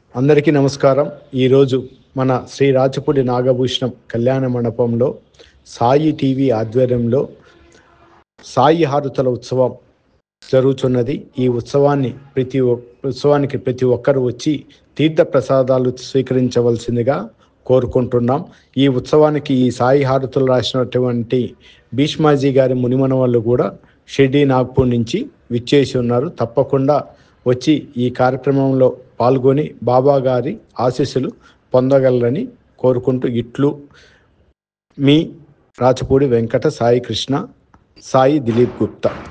అందరికీ నమస్కారం ఈరోజు మన శ్రీ రాచపూడి నాగభూషణం కళ్యాణ మండపంలో సాయి టీవీ ఆధ్వర్యంలో సాయి హారతుల ఉత్సవం జరుగుతున్నది ఈ ఉత్సవాన్ని ప్రతి ఒ- ఉత్సవానికి ప్రతి ఒక్కరు వచ్చి తీర్థ ప్రసాదాలు స్వీకరించవలసిందిగా కోరుకుంటున్నాం ఈ ఉత్సవానికి ఈ సాయి హారతులు రాసినటువంటి భీష్మాజీ గారి మునిమనవాళ్ళు కూడా షిర్డీ నాగ్పూర్ నుంచి విచ్చేసి ఉన్నారు తప్పకుండా వచ్చి ఈ కార్యక్రమంలో పాల్గొని బాబా గారి ఆశీస్సులు పొందగలరని కోరుకుంటూ ఇట్లు మీ రాచపూడి వెంకట సాయి కృష్ణ సాయి దిలీప్ గుప్తా